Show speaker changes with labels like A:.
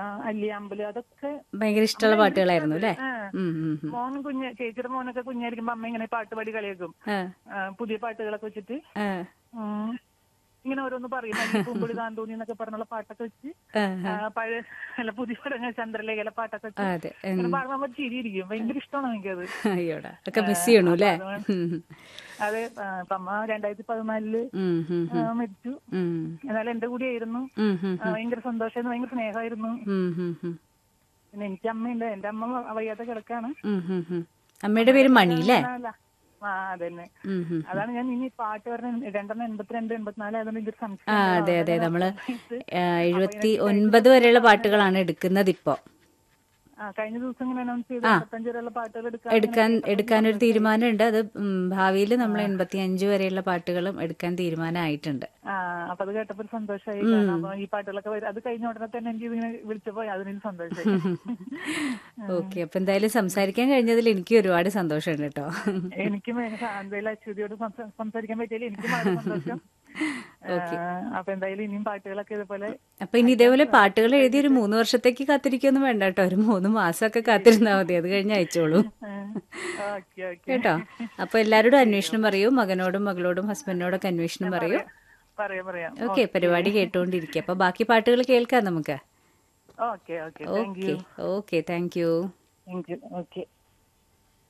A: ആ, അല്ലിയാമ്പല് അതൊക്കെ
B: ഭയങ്കര ഇഷ്ടമുള്ള പാട്ടുകളായിരുന്നു അല്ലേ
A: ആ.
B: ഉം, ഉം, ഉം.
A: മോൻ കുഞ്ഞ് ചേച്ചിയുടെ മോനൊക്കെ കുഞ്ഞായിരിക്കുമ്പോ അമ്മ ഇങ്ങനെ പാട്ട് പാടി കളിയാക്കും
B: ആ,
A: ആ, പുതിയ പാട്ടുകളൊക്കെ വെച്ചിട്ട്
B: ആ,
A: ഉം. ഇങ്ങനെ ഓരോന്ന് പറയും മഞ്ഞ പൂമ്പൊടി താന്തോന്നി എന്നൊക്കെ പറഞ്ഞുള്ള പാട്ടൊക്കെ വെച്ച്
B: ആ,
A: ആ, പഴയ അല്ല പുതിയ പടങ്ങൾ ചന്ദ്രലേഖല പാട്ടൊക്കെ വെച്ച്
B: ആ, അതെ ഉം.
A: ഇങ്ങനെ പാടുമ്പോ നമ്മൾ ചിരിയിരിക്കും ഭയങ്കര ഇഷ്ടമാണ് എനിക്കത്
B: അയ്യോടാ ഒക്കെ മിസ് ചെയ്യണു അല്ലേ ഉം,
A: അതെ ആ, ഇപ്പൊ അമ്മ രണ്ടായിരത്തി പതിനാലില്
B: ഉം, ഉം,
A: ആ, മരിച്ചു
B: ഉം,
A: എന്നാലും എന്റെ കൂടെയായിരുന്നു
B: ഉം, ഉം,
A: ആ, ഭയങ്കര സന്തോഷമായിരുന്നു ഭയങ്കര സ്നേഹമായിരുന്നു
B: ഉം, ഉം, ഉം,
A: പിന്നെ എനിക്ക് അമ്മയുണ്ട് എന്റെ അമ്മ വയ്യാത്ത കിടക്കാണ്
B: ഉം, ഉം, ഉം. അമ്മയുടെ പേര് മണി അല്ലേ
A: അല്ല. ആ അതന്നെ
B: ഉം, ഉം.
A: അതാണ് ഞാൻ ഇനി പാട്ട് പറഞ്ഞ രണ്ടെണ്ണം എൺപത്തിരണ്ട് എൺപത്തിനാല് ആയതുകൊണ്ട് എനിക്കൊരു
B: ആ
A: സംശയം
B: അതെ അതെ നമ്മള് ആ, എഴുപത്തി ഒൻപത് വരെയുള്ള പാട്ടുകളാണ് എടുക്കുന്നത് ഇപ്പോ
A: ആ കഴിഞ്ഞ ദിവസം ഇങ്ങനെ അനൗൺസ് ചെയ്ത് മുപ്പത്തഞ്ച് വരെയുള്ള പാട്ടുകൾ എടുക്കാൻ
B: എടുക്കാൻ എടുക്കാനൊരു തീരുമാനമുണ്ട് അത് ഭാവിയിൽ നമ്മൾ എൺപത്തി അഞ്ച് വരെയുള്ള പാട്ടുകളും എടുക്കാൻ തീരുമാനമായിട്ടുണ്ട്
A: ആ അപ്പൊ അത് കേട്ടപ്പോ ഒരു സന്തോഷമായി കാരണം അപ്പൊ ഈ പാട്ടുകളൊക്കെ വരും അത് കഴിഞ്ഞ ഉടനെ തന്നെ എനിക്ക് ഇതിങ്ങനെ വിളിച്ചപ്പോ അതിനൊരു സന്തോഷമായി
B: ഓക്കെ അപ്പൊ എന്തായാലും സംസാരിക്കാൻ കഴിഞ്ഞതിൽ എനിക്ക് ഒരുപാട് സന്തോഷമുണ്ട് കേട്ടോ
A: എനിക്കും എന്തായാലും അശ്വതിയോട് സംസ- സംസാരിക്കാൻ പറ്റിയാലും എനിക്കും വളരെ സന്തോഷം ആ, അപ്പൊ എന്തായാലും ഇനിയും പാട്ടുകളൊക്കെ ഇതുപോലെ
B: അപ്പൊ ഇനി ഇതേപോലെ പാട്ടുകൾ എഴുതി ഒരു മൂന്ന് വർഷത്തേക്ക് കാത്തിരിക്കൊന്നും വേണ്ട കേട്ടോ ഒരു മൂന്ന് മാസമൊക്കെ കാത്തിരുന്നാ മതി അത് കഴിഞ്ഞ് അയച്ചോളൂ
A: ഓക്കെ ഓക്കെ
B: കേട്ടോ അപ്പൊ എല്ലാവരോടും അന്വേഷണം പറയൂ മകനോടും മകളോടും ഹസ്ബൻഡിനോടൊക്കെ അന്വേഷണം പറയൂ
A: പറയാം പറയാം
B: ഓക്കെ പരിപാടി കേട്ടോണ്ടിരിക്കുക അപ്പൊ ബാക്കി പാട്ടുകൾ കേൾക്കാം നമുക്ക്
A: okay okay thank you
B: okay okay thank you
A: thank you okay